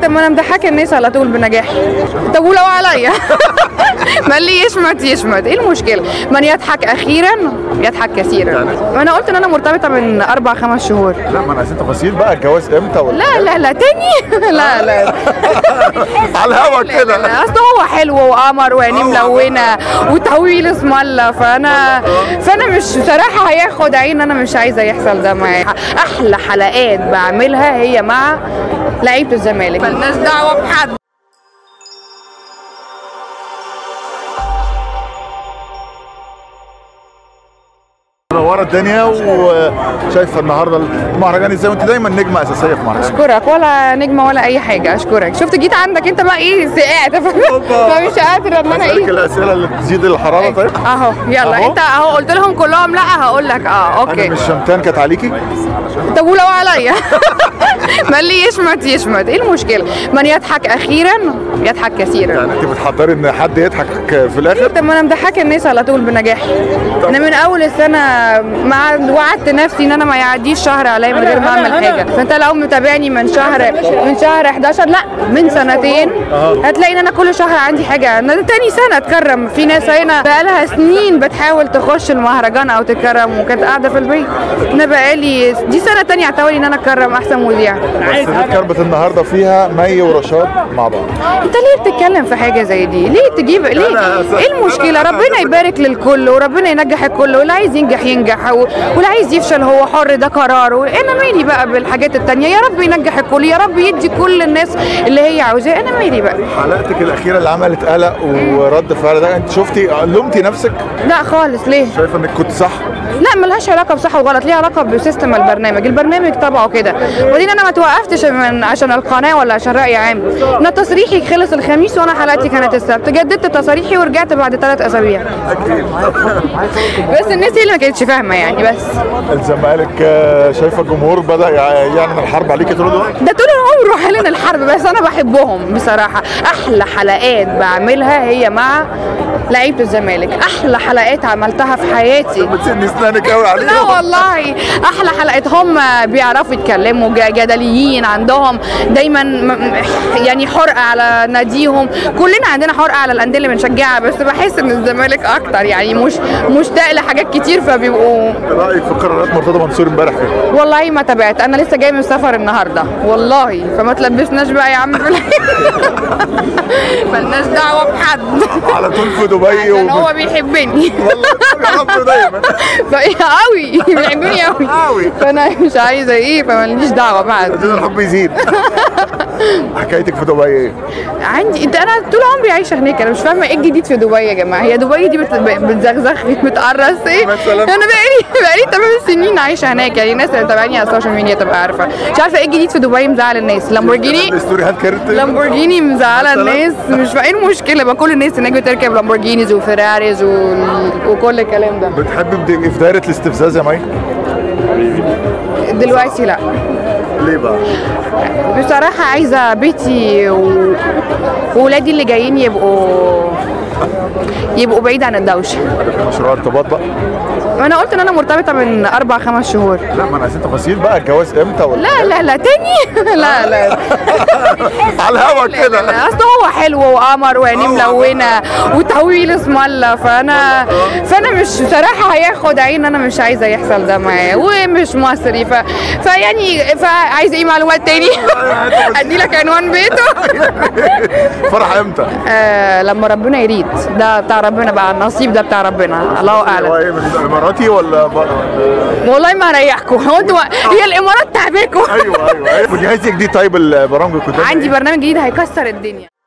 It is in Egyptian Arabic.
طب ما انا مضحكه الناس على طول بنجاحي طب ولو عليا ما اللي يشمت يشمت ايه المشكله من يضحك اخيرا يضحك كثيرا ما انا قلت ان انا مرتبطه من اربع خمس شهور لا ما انا عايزين تفاصيل بقى الجواز امتى ولا لا لا لا تاني لا لا على الهوا كده لا، اصل هو حلو وقمر وعينيه ملونه وطويل اسم الله فانا فانا مش بصراحه هياخد عين انا مش عايزه يحصل ده معايا احلى حلقات بعملها هي مع لعيبه الزمالك ملناش دعوه بحد منوره الدنيا وشايفه النهارده المهرجان ازاي وانت دايما نجمه اساسيه في المهرجان اشكرك ولا نجمه ولا اي حاجه اشكرك شفت جيت عندك انت بقى ايه سقعت فمش قادره ان انا اسالك ايه الاسئله اللي تزيد الحراره طيب اهو يلا أهو. انت اهو قلت لهم كلهم لا هقول لك اه انا اوكي مش شمتان كانت عليكي طب ولو عليا ما اللي يشمت يشمت ايه المشكله من يضحك اخيرا يضحك كثيرا يعني انت بتحضري ان حد يضحك في الاخر طب ما انا مضحكه الناس على طول بنجاحي انا من اول السنه مع وعدت نفسي ان انا ما يعديش شهر عليا من غير ما اعمل حاجه فانت لو متابعني من شهر من شهر 11 لا من سنتين هتلاقي ان انا كل شهر عندي حاجه انا تاني سنه اتكرم في ناس هنا بقالها سنين بتحاول تخش المهرجان او تتكرم وكانت قاعده في البيت انا بقالي دي سنه تانية على التوالي ان انا اتكرم احسن مذيع بس دي كربة النهارده فيها مي ورشاد مع بعض انت ليه بتتكلم في حاجه زي دي ليه تجيب ليه لا، لا، ايه المشكله ربنا يبارك للكل وربنا ينجح الكل واللي عايز ينجح ينجح و- واللي عايز يفشل هو حر ده قراره انا مالي بقى بالحاجات التانية يا رب ينجح الكل يا رب يدي كل الناس اللي هي عاوزاه انا مالي بقى حلقتك الاخيره اللي عملت قلق ورد فعل ده انت شفتي لومتي نفسك لا خالص ليه شايفه انك كنت صح لا ملهاش علاقه بصح وغلط ليها علاقه بسيستم البرنامج البرنامج طبعه كده وبعدين انا ما توقفتش من عشان القناه ولا عشان راي عام انا تصريحي خلص الخميس وانا حلقتي كانت السبت جددت تصاريحي ورجعت بعد ثلاث اسابيع بس الناس هي اللي ما كانتش فاهمه يعني بس الزمالك آه، شايفه الجمهور بدا يع- يعلن الحرب عليكي طول الوقت ده طول عمره حالين الحرب بس انا بحبهم بصراحه احلى حلقات بعملها هي مع لعيبه الزمالك احلى حلقات عملتها في حياتي بتسني اسنانك قوي عليهم لا والله احلى حلقات هم بيعرفوا يتكلموا ج- جدليين عندهم دايما م- يعني حرقه على ناديهم كلنا عندنا حرقه على الانديه اللي بنشجعها بس بحس ان الزمالك اكتر يعني مش مشتاق لحاجات كتير فبيبقوا رايك في قرارات مرتضى منصور امبارح ايه؟ والله ما تابعت انا لسه جاي من سفر النهارده والله فما تلبسناش بقى يا عم في الحاجة. ملناش دعوه بحد على طول في دبي عشان و... هو بيحبني يا رب دايما فايه قوي بيحبني قوي قوي. فانا مش عايزه ايه فماليش دعوه بحد عايزين الحب يزيد حكايتك في دبي ايه؟ عندي انت انا طول عمري عايشه هناك انا مش فاهمه ايه الجديد في دبي يا جماعه هي دبي دي بت- بتزغزغ بتقرص ايه مثلاً. انا بقالي بقالي 8 سنين عايشه هناك يعني الناس اللي تابعني على السوشيال ميديا تبقى عارفه مش عارفه ايه الجديد في دبي مزعل الناس لامبورجيني الاستوريات كانت لامبورجيني مزعله مثلاً. الناس مش فاهم ايه المشكله ما كل الناس هناك بتركب لامبورجينيز وفيراريز و... وكل الكلام ده بتحبي بدي- في دايره الاستفزاز يا مي؟ دلوقتي لا ليه بقى؟ بصراحة عايزة بيتي و- وولادي اللي جايين يبقوا يبقوا بعيد عن الدوشة مشروع ارتباط بقى؟ ما انا قلت ان انا مرتبطة من اربع خمس شهور لا ما انا عايزين تفاصيل بقى الجواز امتى ولا لا لا لا تاني لا لا على الهوا لا كده لا اصل هو حلو وقمر وعينيه ملونه وطويل اسم الله فانا فانا مش بصراحه هياخد عين انا مش عايزه يحصل ده معاه ومش مصري ف... فيعني فعايزه ايه معلومات تاني ادي لك عنوان بيته فرح امتى؟ آه لما ربنا يريد ده بتاع ربنا بقى النصيب ده بتاع ربنا الله هو اعلم ايه من الاماراتي ولا بره؟ والله ما هريحكم هو انتوا هي الامارات تعباكم ايوه ايوه ايوه مجهزي جديد طيب البرامج القدام عندي برنامج جديد هيكسر الدنيا